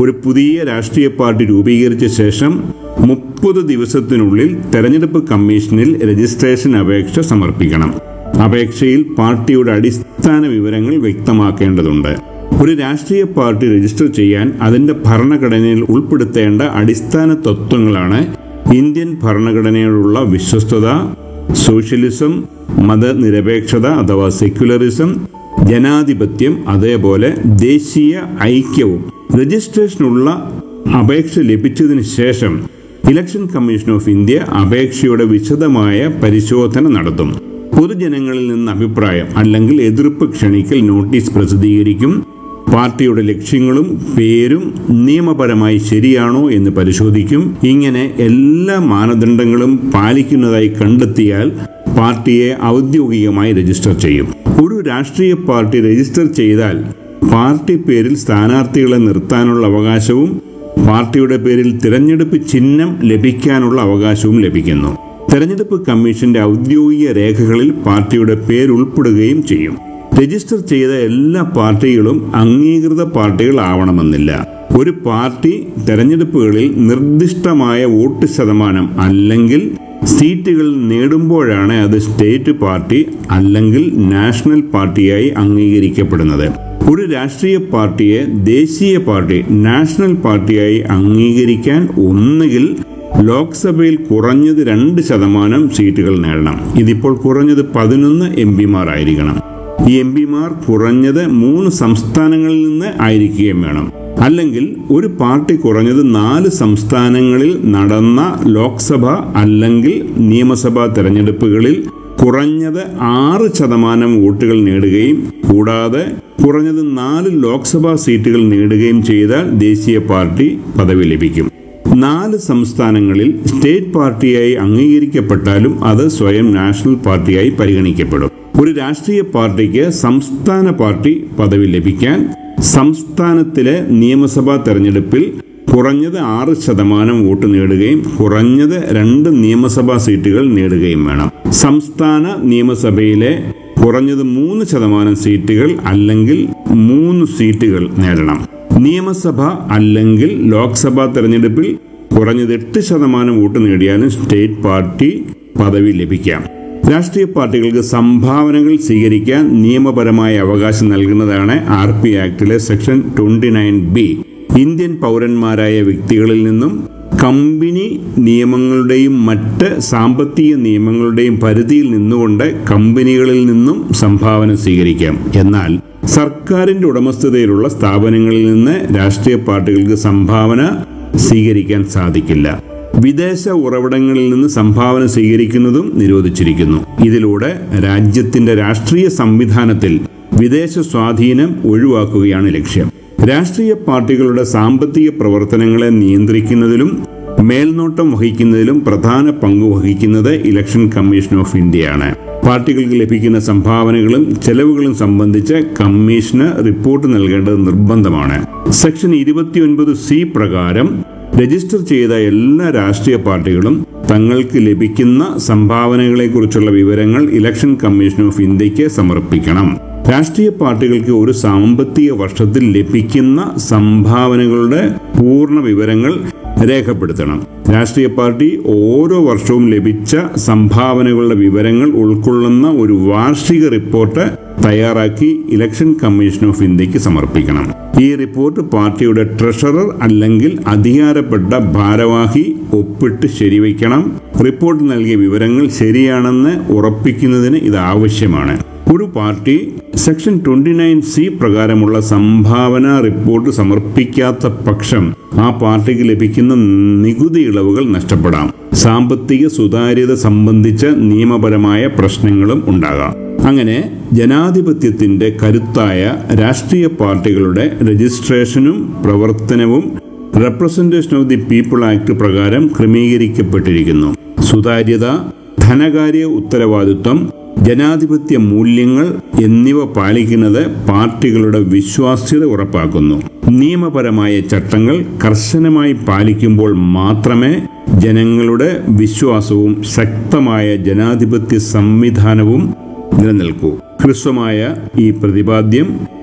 ഒരു പുതിയ രാഷ്ട്രീയ പാർട്ടി രൂപീകരിച്ച ശേഷം മുപ്പത് ദിവസത്തിനുള്ളിൽ തെരഞ്ഞെടുപ്പ് കമ്മീഷനിൽ രജിസ്ട്രേഷൻ അപേക്ഷ സമർപ്പിക്കണം അപേക്ഷയിൽ പാർട്ടിയുടെ അടിസ്ഥാന വിവരങ്ങൾ വ്യക്തമാക്കേണ്ടതുണ്ട് ഒരു രാഷ്ട്രീയ പാർട്ടി രജിസ്റ്റർ ചെയ്യാൻ അതിന്റെ ഭരണഘടനയിൽ ഉൾപ്പെടുത്തേണ്ട അടിസ്ഥാന തത്വങ്ങളാണ് ഇന്ത്യൻ ഭരണഘടനയോടുള്ള വിശ്വസ്തത സോഷ്യലിസം മതനിരപേക്ഷത അഥവാ സെക്യുലറിസം ജനാധിപത്യം അതേപോലെ ദേശീയ ഐക്യവും രജിസ്ട്രേഷനുള്ള അപേക്ഷ ലഭിച്ചതിന് ശേഷം ഇലക്ഷൻ കമ്മീഷൻ ഓഫ് ഇന്ത്യ അപേക്ഷയുടെ വിശദമായ പരിശോധന നടത്തും പൊതുജനങ്ങളിൽ നിന്ന് അഭിപ്രായം അല്ലെങ്കിൽ എതിർപ്പ് ക്ഷണിക്കൽ നോട്ടീസ് പ്രസിദ്ധീകരിക്കും പാർട്ടിയുടെ ലക്ഷ്യങ്ങളും പേരും നിയമപരമായി ശരിയാണോ എന്ന് പരിശോധിക്കും ഇങ്ങനെ എല്ലാ മാനദണ്ഡങ്ങളും പാലിക്കുന്നതായി കണ്ടെത്തിയാൽ പാർട്ടിയെ ഔദ്യോഗികമായി രജിസ്റ്റർ ചെയ്യും ഒരു രാഷ്ട്രീയ പാർട്ടി രജിസ്റ്റർ ചെയ്താൽ പാർട്ടി പേരിൽ സ്ഥാനാർത്ഥികളെ നിർത്താനുള്ള അവകാശവും പാർട്ടിയുടെ പേരിൽ തിരഞ്ഞെടുപ്പ് ചിഹ്നം ലഭിക്കാനുള്ള അവകാശവും ലഭിക്കുന്നു തെരഞ്ഞെടുപ്പ് കമ്മീഷന്റെ ഔദ്യോഗിക രേഖകളിൽ പാർട്ടിയുടെ പേരുൾപ്പെടുകയും ചെയ്യും രജിസ്റ്റർ ചെയ്ത എല്ലാ പാർട്ടികളും അംഗീകൃത പാർട്ടികൾ ആവണമെന്നില്ല ഒരു പാർട്ടി തെരഞ്ഞെടുപ്പുകളിൽ നിർദ്ദിഷ്ടമായ വോട്ട് ശതമാനം അല്ലെങ്കിൽ സീറ്റുകൾ നേടുമ്പോഴാണ് അത് സ്റ്റേറ്റ് പാർട്ടി അല്ലെങ്കിൽ നാഷണൽ പാർട്ടിയായി അംഗീകരിക്കപ്പെടുന്നത് ഒരു രാഷ്ട്രീയ പാർട്ടിയെ ദേശീയ പാർട്ടി നാഷണൽ പാർട്ടിയായി അംഗീകരിക്കാൻ ഒന്നുകിൽ ലോക്സഭയിൽ കുറഞ്ഞത് രണ്ട് ശതമാനം സീറ്റുകൾ നേടണം ഇതിപ്പോൾ കുറഞ്ഞത് പതിനൊന്ന് എം പിമാർ ആയിരിക്കണം ഈ എം പിമാർ കുറഞ്ഞത് മൂന്ന് സംസ്ഥാനങ്ങളിൽ നിന്ന് ആയിരിക്കുകയും വേണം അല്ലെങ്കിൽ ഒരു പാർട്ടി കുറഞ്ഞത് നാല് സംസ്ഥാനങ്ങളിൽ നടന്ന ലോക്സഭ അല്ലെങ്കിൽ നിയമസഭാ തെരഞ്ഞെടുപ്പുകളിൽ കുറഞ്ഞത് ആറ് ശതമാനം വോട്ടുകൾ നേടുകയും കൂടാതെ കുറഞ്ഞത് നാല് ലോക്സഭാ സീറ്റുകൾ നേടുകയും ചെയ്താൽ ദേശീയ പാർട്ടി പദവി ലഭിക്കും നാല് സംസ്ഥാനങ്ങളിൽ സ്റ്റേറ്റ് പാർട്ടിയായി അംഗീകരിക്കപ്പെട്ടാലും അത് സ്വയം നാഷണൽ പാർട്ടിയായി പരിഗണിക്കപ്പെടും ഒരു രാഷ്ട്രീയ പാർട്ടിക്ക് സംസ്ഥാന പാർട്ടി പദവി ലഭിക്കാൻ സംസ്ഥാനത്തിലെ നിയമസഭാ തെരഞ്ഞെടുപ്പിൽ കുറഞ്ഞത് ആറ് ശതമാനം വോട്ട് നേടുകയും കുറഞ്ഞത് രണ്ട് നിയമസഭാ സീറ്റുകൾ നേടുകയും വേണം സംസ്ഥാന നിയമസഭയിലെ കുറഞ്ഞത് മൂന്ന് ശതമാനം സീറ്റുകൾ അല്ലെങ്കിൽ മൂന്ന് സീറ്റുകൾ നേടണം നിയമസഭ അല്ലെങ്കിൽ ലോക്സഭാ തെരഞ്ഞെടുപ്പിൽ കുറഞ്ഞത് എട്ട് ശതമാനം വോട്ട് നേടിയാലും സ്റ്റേറ്റ് പാർട്ടി പദവി ലഭിക്കാം രാഷ്ട്രീയ പാർട്ടികൾക്ക് സംഭാവനകൾ സ്വീകരിക്കാൻ നിയമപരമായ അവകാശം നൽകുന്നതാണ് ആർ പി ആക്ടിലെ section twenty nine B Indian പൗരന്മാരായ വ്യക്തികളിൽ നിന്നും കമ്പനി നിയമങ്ങളുടെയും മറ്റ് സാമ്പത്തിക നിയമങ്ങളുടെയും പരിധിയിൽ നിന്നുകൊണ്ട് കമ്പനികളിൽ നിന്നും സംഭാവന സ്വീകരിക്കാം എന്നാൽ സർക്കാരിന്റെ ഉടമസ്ഥതയിലുള്ള സ്ഥാപനങ്ങളിൽ നിന്ന് രാഷ്ട്രീയ പാർട്ടികൾക്ക് സംഭാവന സ്വീകരിക്കാൻ സാധിക്കില്ല വിദേശ ഉറവിടങ്ങളിൽ നിന്ന് സംഭാവന സ്വീകരിക്കുന്നതും നിരോധിച്ചിരിക്കുന്നു ഇതിലൂടെ രാജ്യത്തിന്റെ രാഷ്ട്രീയ സംവിധാനത്തിൽ വിദേശ സ്വാധീനം ഒഴിവാക്കുകയാണ് ലക്ഷ്യം രാഷ്ട്രീയ പാർട്ടികളുടെ സാമ്പത്തിക പ്രവർത്തനങ്ങളെ നിയന്ത്രിക്കുന്നതിലും മേൽനോട്ടം വഹിക്കുന്നതിലും പ്രധാന പങ്ക് വഹിക്കുന്നത് ഇലക്ഷൻ കമ്മീഷൻ ഓഫ് ഇന്ത്യയാണ് പാർട്ടികൾക്ക് ലഭിക്കുന്ന സംഭാവനകളും ചെലവുകളും സംബന്ധിച്ച് കമ്മീഷന് റിപ്പോർട്ട് നൽകേണ്ടത് നിർബന്ധമാണ് സെക്ഷൻ ഇരുപത്തിയൊൻപത് സി പ്രകാരം രജിസ്റ്റർ ചെയ്ത എല്ലാ രാഷ്ട്രീയ പാർട്ടികളും തങ്ങൾക്ക് ലഭിക്കുന്ന സംഭാവനകളെക്കുറിച്ചുള്ള വിവരങ്ങൾ ഇലക്ഷൻ കമ്മീഷൻ ഓഫ് ഇന്ത്യക്ക് സമർപ്പിക്കണം രാഷ്ട്രീയ പാർട്ടികൾക്ക് ഒരു സാമ്പത്തിക വർഷത്തിൽ ലഭിക്കുന്ന സംഭാവനകളുടെ പൂർണ്ണ വിവരങ്ങൾ രേഖപ്പെടുത്തണം രാഷ്ട്രീയ പാർട്ടി ഓരോ വർഷവും ലഭിച്ച സംഭാവനകളുടെ വിവരങ്ങൾ ഉൾക്കൊള്ളുന്ന ഒരു വാർഷിക റിപ്പോർട്ട് തയ്യാറാക്കി ഇലക്ഷൻ കമ്മീഷൻ ഓഫ് ഇന്ത്യക്ക് സമർപ്പിക്കണം ഈ റിപ്പോർട്ട് പാർട്ടിയുടെ ട്രഷറർ അല്ലെങ്കിൽ അധികാരപ്പെട്ട ഭാരവാഹി ഒപ്പിട്ട് ശരിവയ്ക്കണം റിപ്പോർട്ട് നൽകിയ വിവരങ്ങൾ ശരിയാണെന്ന് ഉറപ്പിക്കുന്നതിന് ഇത് ആവശ്യമാണ് ഒരു party section twenty nine C പ്രകാരമുള്ള സംഭാവന റിപ്പോർട്ട് സമർപ്പിക്കാത്ത പക്ഷം ആ പാർട്ടിക്ക് ലഭിക്കുന്ന നികുതി ഇളവുകൾ നഷ്ടപ്പെടാം സാമ്പത്തിക സുതാര്യത സംബന്ധിച്ച നിയമപരമായ പ്രശ്നങ്ങളും ഉണ്ടാകാം അങ്ങനെ ജനാധിപത്യത്തിന്റെ കരുത്തായ രാഷ്ട്രീയ പാർട്ടികളുടെ രജിസ്ട്രേഷനും പ്രവർത്തനവും representation of the people act പ്രകാരം ക്രമീകരിക്കപ്പെട്ടിരിക്കുന്നു സുതാര്യത ധനകാര്യ ഉത്തരവാദിത്വം ജനാധിപത്യ മൂല്യങ്ങൾ എന്നിവ പാലിക്കുന്നത് പാർട്ടികളുടെ വിശ്വാസ്യത ഉറപ്പാക്കുന്നു നിയമപരമായ ചട്ടങ്ങൾ കർശനമായി പാലിക്കുമ്പോൾ മാത്രമേ ജനങ്ങളുടെ വിശ്വാസവും ശക്തമായ ജനാധിപത്യ സംവിധാനവും നിലനിൽക്കൂ ഹ്രസ്വമായ ഈ പ്രതിപാദ്യം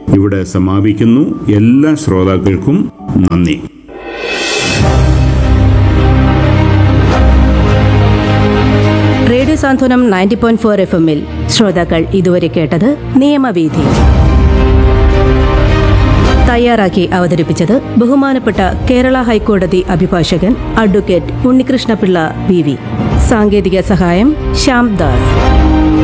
ഇവിടെ സമാപിക്കുന്നു എല്ലാ ശ്രോതാക്കൾക്കും നന്ദി radio Santhwanam ninety point four F എമ്മിൽ ശ്രോതാക്കൾ ഇതുവരെ കേട്ടത് നിയമവീഥി തയ്യാറാക്കി അവതരിപ്പിച്ചത് ബഹുമാനപ്പെട്ട കേരള ഹൈക്കോടതി അഭിഭാഷകൻ അഡ്വക്കേറ്റ് ഉണ്ണികൃഷ്ണപിള്ള വി വി സാങ്കേതിക സഹായം ശ്യാം ദാസ്